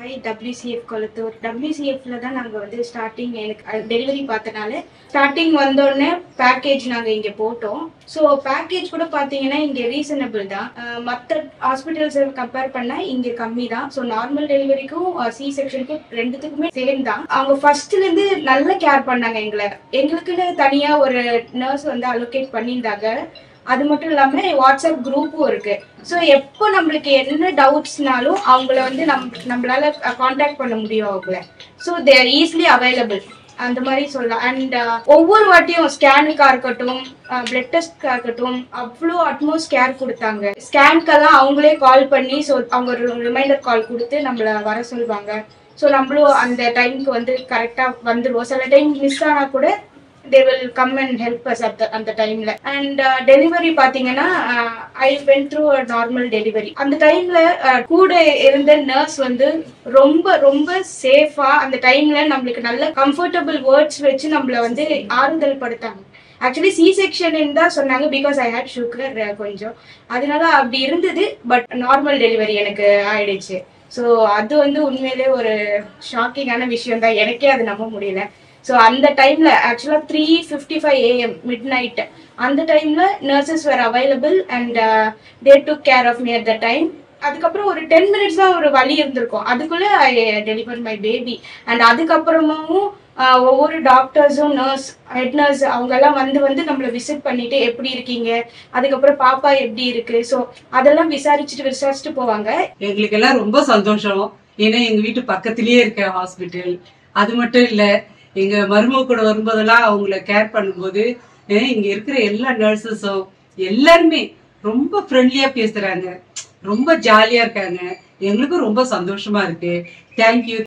hi WCF Kolathur டபிள்யூசிஎஃப்ல தான் நாங்கள் வந்து ஸ்டார்டிங் எனக்கு டெலிவரி பார்த்தனால ஸ்டார்டிங் வந்தோடனே பேக்கேஜ் நாங்கள் இங்கே போட்டோம் ஸோ பேக்கேஜ் கூட பார்த்தீங்கன்னா இங்கே ரீசனபிள் தான் மற்ற ஹாஸ்பிட்டல்ஸை கம்பேர் பண்ணால் இங்கே கம்மி தான் ஸோ நார்மல் டெலிவரிக்கும் சி செக்ஷனுக்கும் ரெண்டுத்துக்குமே சேம் தான் அவங்க ஃபர்ஸ்ட்லேருந்து நல்ல கேர் பண்ணாங்க எங்களை எங்களுக்குன்னு தனியாக ஒரு நர்ஸ் வந்து அலோகேட் பண்ணியிருந்தாங்க அது மட்டும் இல்லாம வாட்ஸ்அப் குரூப்பும் இருக்கு ஸோ எப்போ நம்மளுக்கு என்ன டவுட்ஸ்னாலும் அவங்கள வந்து நம் நம்மளால காண்டாக்ட் பண்ண முடியும் அவங்கள ஸோ தேர் ஈஸிலி அவைலபிள் அந்த மாதிரி சொல்லலாம் அண்ட் ஒவ்வொரு வாட்டியும் ஸ்கேனுக்கா இருக்கட்டும் பிளட் டெஸ்ட்கா இருக்கட்டும் அவ்வளோ அட்மோஸ்ட் கேர் கொடுத்தாங்க ஸ்கேனுக்கெல்லாம் அவங்களே கால் பண்ணி ஸோ அவங்க ஒரு ரிமைண்டர் கால் கொடுத்து நம்மள வர சொல்லுவாங்க ஸோ நம்மளும் அந்த டைம்க்கு வந்து கரெக்டாக வந்துடுவோம் சில டைம் மிஸ் ஆனால் கூட they will come and help us at அந்த டைம்ல அண்ட் டெலிவரி பாத்தீங்கன்னா I went through a normal delivery அந்த டைம்ல கூட இருந்த நர்ஸ் வந்து ரொம்ப ரொம்ப சேஃபா அந்த டைம்ல நம்மளுக்கு நல்ல கம்ஃபர்டபுள் வேர்ட்ஸ் வச்சு நம்மள வந்து ஆறுதல் படுத்தாங்க ஆக்சுவலி சி செக்ஷன் தான் சொன்னாங்க பிகாஸ் ஐ ஹேட் சுகர் கொஞ்சம் அதனால அப்படி இருந்தது பட் நார்மல் டெலிவரி எனக்கு ஆயிடுச்சு ஸோ அது வந்து உண்மையிலே ஒரு ஷாக்கிங்கான விஷயம் தான் எனக்கே அது நம்ப முடியல ஸோ அந்த டைம்ல ஆக்சுவலாக three fifty five AM midnight அந்த டைம்ல nurses were available and they took care of me at the time அதுக்கப்புறம் ஒரு டென் மினிட்ஸ் தான் ஒரு வழி இருந்திருக்கும் அதுக்குள்ள I deliver my baby and அதுக்கப்புறமாவும் ஒவ்வொரு டாக்டர்ஸும் நர்ஸ் ஹெட் நர்ஸ் அவங்க எல்லாம் வந்து வந்து நம்மளை விசிட் பண்ணிட்டு எப்படி இருக்கீங்க அதுக்கப்புறம் பாப்பா எப்படி இருக்கு ஸோ அதெல்லாம் விசாரிச்சுட்டு விசாரிச்சுட்டு போவாங்க எங்களுக்கு எல்லாம் ரொம்ப சந்தோஷம் ஏன்னா எங்க வீட்டு பக்கத்திலேயே இருக்க ஹாஸ்பிட்டல் அது மட்டும் இல்ல எங்க மருமக கூட வரும்போதெல்லாம் அவங்கள கேர் பண்ணும்போது அஹ் இங்க இருக்கிற எல்லா நர்சஸும் எல்லாருமே ரொம்ப ஃப்ரெண்ட்லியா பேசுறாங்க ரொம்ப ஜாலியா இருக்காங்க எங்களுக்கும் ரொம்ப சந்தோஷமா இருக்கு தேங்க்யூ